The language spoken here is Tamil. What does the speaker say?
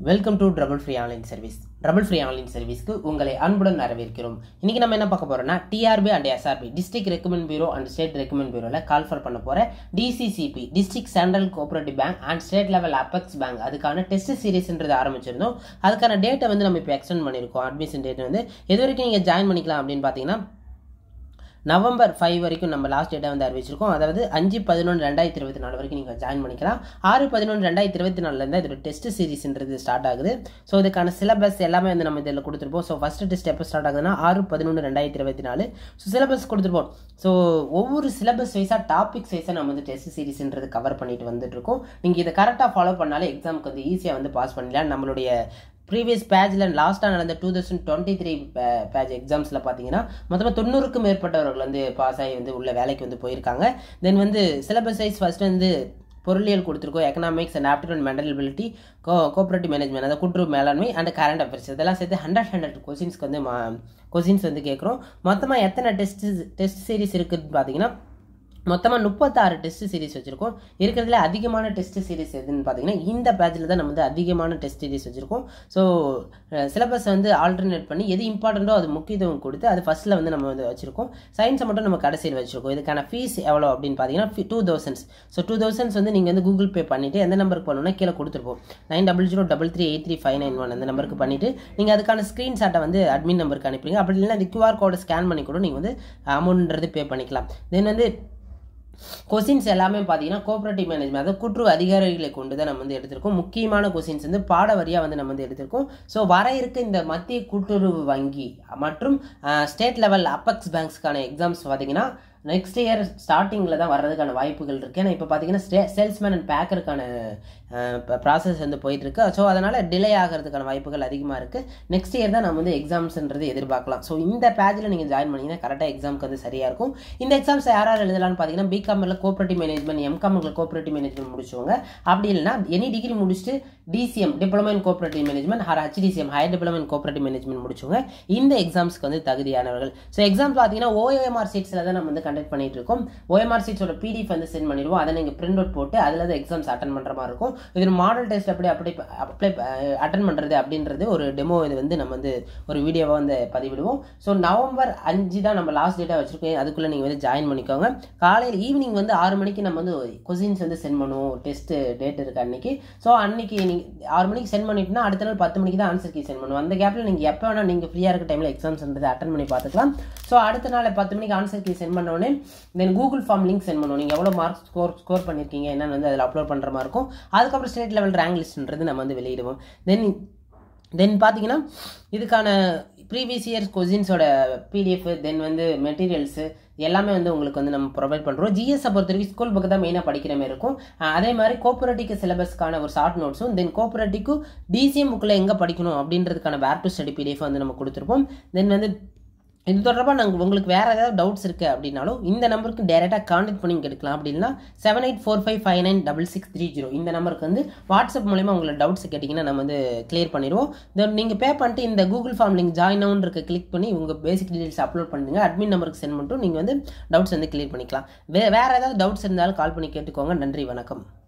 welcome to trouble free online service trouble free online சர்வீஸ்க்கு உங்களை அன்புடன் வரவேற்கிறோம் இன்னைக்கு நம்ம என்ன பார்க்க போறோம்னா DRB and SRB district recruitment bureau and state recruitment பியூரோல கால் ஃபர் பண்ண போற DCCB district central cooperative bank and state level apex bank அதுக்கான டெஸ்ட் சீரிஸ்ன்றது ஆரம்பிச்சிருந்தோம் அதுக்கான டேட்டை வந்து நம்ம இப்போ எக்ஸ்டெண்ட் பண்ணியிருக்கோம் அட்மிஷன் டேட் வந்து எது வரைக்கும் நீங்கள் ஜாயின் பண்ணிக்கலாம் அப்படின்னு பார்த்தீங்கன்னா நவம்பர் ஃபைவ் வரைக்கும் நம்ம லாஸ்ட் டேட்டை வந்து அறிவிச்சிருக்கோம் அதாவது அஞ்சு பதினொன்று ரெண்டாயிரத்தி இருபத்தி நாலு வரைக்கும் நீங்கள் ஜாயின் பண்ணிக்கலாம் ஆறு பதினொன்று ரெண்டாயிரத்தி இருபத்தி நாலுலேருந்து இதோட டெஸ்ட் சீரிஸ்ன்றது ஸ்டார்ட் ஆகுது ஸோ இதுக்கான சிலபஸ் எல்லாமே வந்து நம்ம இதில் கொடுத்துருப்போம் ஸோ ஃபஸ்ட்டு டெஸ்ட் எப்போ ஸ்டார்ட் ஆகுதுன்னா ஆறு பதினொன்று ரெண்டாயிரத்தி இருபத்தி நாலு ஸோ சிலபஸ் கொடுத்துருப்போம் ஸோ ஒவ்வொரு சிலபஸ் வைஸாக டாபிக்ஸ் வைஸாக நம்ம வந்து டெஸ்ட் சீரிஸ்ன்றது கவர் பண்ணிட்டு வந்துட்டு இருக்கோம் நீங்கள் இதை கரெக்டாக ஃபாலோ பண்ணாலே எக்ஸாமுக்கு வந்து ஈஸியாக வந்து பாஸ் பண்ணிடலாம் நம்மளுடைய ப்ரீவியஸ் பேஜில் லாஸ்ட்டாக நடந்த two thousand twenty three page எக்ஸாம்ஸில் பார்த்தீங்கன்னா மொத்தமாக தொண்ணூறுக்கும் மேற்பட்டவர்கள் வந்து பாஸ் ஆகி வந்து உள்ள வேலைக்கு வந்து போயிருக்காங்க தென் வந்து சிலபஸ் வைஸ் ஃபஸ்ட்டு வந்து பொருளியல் கொடுத்துருக்கோம் economics and aptitude mental ability co cooperative management அதாவது கூட்டுறவு மேலாண்மை அண்ட் கரண்ட் அஃபேர்ஸ் இதெல்லாம் சேர்த்து ஹண்ட்ரட் ஹண்ட்ரட் கொஸ்டின்ஸ்க்கு வந்து கொஸ்டின்ஸ் வந்து கேட்குறோம் மொத்தமாக எத்தனை டெஸ்ட் டெஸ்ட் சீரிஸ் இருக்குதுன்னு பார்த்தீங்கன்னா மொத்தமாக முப்பத்தாறு டெஸ்ட் சீரிஸ் வச்சுருக்கோம் இருக்கிறதுல அதிகமான டெஸ்ட் சீரிஸ் எதுன்னு பார்த்தீங்கன்னா இந்த பேட்சில் தான் நம்ம வந்து அதிகமான டெஸ்ட் சீரிஸ் வச்சுருக்கோம் ஸோ சிலபஸ் வந்து ஆல்டர்னேட் பண்ணி எது இம்பார்ட்டண்ட்டோ அது முக்கியத்துவம் கொடுத்து அது ஃபஸ்ட்டில் வந்து நம்ம வந்து வச்சுருக்கோம் சயின்ஸை மட்டும் நம்ம கடைசியில் வச்சுருக்கோம் இதுக்கான ஃபீஸ் எவ்வளோ அப்படின்னு பார்த்தீங்கன்னா two thousands so two thousands வந்து நீங்கள் வந்து கூகுள் பே பண்ணிவிட்டு எந்த நம்பருக்கு பண்ணணும்னா கீழே கொடுத்துருப்போம் nine double zero double three eight three five nine one அந்த நம்பருக்கு பண்ணிவிட்டு நீங்கள் அதுக்கான ஸ்க்ரீன்ஷாட்டை வந்து அட்மின் நம்பருக்கு அனுப்புறீங்க அப்படி இல்லைன்னா அந்த கியூஆர் கோடை ஸ்கேன் பண்ணி கூட நீங்கள் வந்து அமௌண்ட்ன்றது பே பண்ணிக்கலாம் தென் வந்து கொஸ்டின்ஸ் எல்லாமே பார்த்தீங்கன்னா கோஆப்ரேட்டிவ் மேனேஜ்மெண்ட் அதாவது கூட்டுறவு அதிகாரிகளை கொண்டு தான் நம்ம வந்து எடுத்திருக்கோம் முக்கியமான கொஸ்டின்ஸ் வந்து பாட வரியாக வந்து நம்ம வந்து எடுத்திருக்கோம் ஸோ வர இருக்க இந்த மத்திய கூட்டுறவு வங்கி மற்றும் ஸ்டேட் லெவல் அப்பெக்ஸ் பேங்க்ஸ்க்கான எக்ஸாம்ஸ் பார்த்தீங்கன்னா நெக்ஸ்ட் இயர் ஸ்டார்டிங்கில் தான் வர்றதுக்கான வாய்ப்புகள் இருக்குது ஏன்னா இப்போ பார்த்தீங்கன்னா ஸ்டே சேல்ஸ்மேன் அண்ட் பேக்கருக்கான ப்ராசஸ் வந்து போயிட்டுருக்கு ஸோ அதனால் டிலே ஆகிறதுக்கான வாய்ப்புகள் அதிகமாக இருக்குது நெக்ஸ்ட் இயர் தான் நம்ம வந்து எக்ஸாம்ஸ்ன்றது எதிர்பார்க்கலாம் ஸோ இந்த பேஜில் நீங்கள் ஜாயின் பண்ணிங்கன்னா கரெக்டாக எக்ஸாமுக்கு வந்து சரியாக இருக்கும் இந்த எக்ஸாம்ஸ் யார் யார் எழுதலாம்னு பார்த்தீங்கன்னா பிகாமில் கோஆப்ரேட்டிவ் மேனேஜ்மெண்ட் எம்காமில் கோஆப்ரேட்டிவ் மேனேஜ்மெண்ட் முடிச்சவங்க அப்படி இல்லைனா எனி டிகிரி முடிச்சுட்டு DCM diploma in cooperative management or HDCM higher diploma in cooperative management முடிச்சவங்க இந்த எக்ஸாம்ஸ்க்கு வந்து தகுதியானவர்கள் ஸோ எக்ஸாம்ஸ் பார்த்தீங்கன்னா ஓஎம்ஆர் சீட்ஸில் தான் நம்ம வந்து கண்டக்ட் பண்ணிட்டு இருக்கோம் ஓஎம்ஆர் சீட்ஸோட பிடிஎஃப் வந்து சென்ட் பண்ணிடுவோம் அதை நீங்கள் பிரிண்ட் அவுட் போட்டு அதில் தான் எக்ஸாம்ஸ் அட்டன் பண்ணுற மாதிரி இருக்கும் இதில் மாடல் டெஸ்ட் எப்படி அப்படி அப்ளை அட்டன் பண்ணுறது அப்படின்றது ஒரு டெமோ இது வந்து நம்ம வந்து ஒரு வீடியோவாக வந்து பதிவிடுவோம் ஸோ நவம்பர் அஞ்சு தான் நம்ம லாஸ்ட் டேட்டாக வச்சுருக்கோம் அதுக்குள்ளே நீங்கள் வந்து ஜாயின் பண்ணிக்கோங்க காலையில் ஈவினிங் வந்து ஆறு மணிக்கு நம்ம வந்து கொஸ்டின்ஸ் வந்து சென்ட் பண்ணுவோம் டெஸ்ட் டேட் இருக்கு அன்னைக்கு ஸோ அன்னைக்கு நீங்கள் ஆறு மணிக்கு சென்ட் பண்ணிட்டுனா அடுத்த நாள் பத்து மணிக்கு தான் ஆன்சர் கீ சென்ட் பண்ணுவோம் அந்த கேப்பில் நீங்கள் எப்போ வேணால் நீங்கள் ஃப்ரீயாக இருக்க டைமில் எக்ஸாம்ஸ்ன்றது அட்டன் பண்ணி பார்த்துக்கலாம் ஸோ அடுத்த நாள் பத்து மணிக்கு ஆன்சர் கீ சென்ட் பண்ணோடனே then Google form link send பண்ணுவோம் நீங்கள் எவ்வளோ மார்க் ஸ்கோர் ஸ்கோர் பண்ணியிருக்கீங்க என்னன்னு வந்து அதில் அப்லோட் பண்ணுற மாதிரி இருக்கும் அதுக்கப்புறம் ஸ்டேட் லெவல் ரேங்க் லிஸ்ட்ன்றது நம்ம வந்து வெளியிடுவோம் தென் தென் பார்த்தீங்கன்னா இதுக்கான ப்ரீவியஸ் இயர்ஸ் கொஸ்டின்ஸோட பிடிஎஃப் தென் வந்து மெட்டீரியல்ஸு எல்லாமே வந்து உங்களுக்கு வந்து நம்ம ப்ரொவைட் பண்ணுறோம் ஜிஎஸ்ஸை பொறுத்த வரைக்கும் ஸ்கூல் புக்கு தான் மெயினாக படிக்கிற மாதிரி இருக்கும் அதே மாதிரி கோஆபரேட்டிவ் சிலபஸ்க்கான ஒரு ஷார்ட் நோட்ஸும் தென் கோஆபரேட்டிவ்க்கு டிசிஎம் புக்கில் எங்கே படிக்கணும் அப்படின்றதுக்கான வேர் டு ஸ்டடி பிடிஎஃப் வந்து நம்ம கொடுத்துருப்போம் தென் வந்து இது தொடர்பாக நாங்கள் உங்களுக்கு வேறு ஏதாவது டவுட்ஸ் இருக்குது அப்படின்னாலும் இந்த நம்பருக்கு டேரெக்டாக கான்டெக்ட் பண்ணி எடுக்கலாம் அப்படின்னா seven eight four five five nine double six three zero இந்த நம்பருக்கு வந்து வாட்ஸ்அப் மூலிமா உங்களை டவுட்ஸ் கேட்டிங்கன்னா நம்ம வந்து கிளியர் பண்ணிடுவோம் தென் நீங்கள் பே பண்ணிட்டு இந்த கூகுள் ஃபார்ம் லிங்க் ஜாயின் ஆன் இருக்க கிளிக் பண்ணி உங்கள் பேசிக் டீடைல்ஸ் அப்லோட் பண்ணுங்க அட்மின் நம்பருக்கு சென்ட் பண்ணிட்டு நீங்கள் வந்து டவுட்ஸ் வந்து கிளியர் பண்ணிக்கலாம் வே வேறு ஏதாவது டவுட்ஸ் இருந்தாலும் கால் பண்ணி கேட்டுக்கோங்க நன்றி வணக்கம்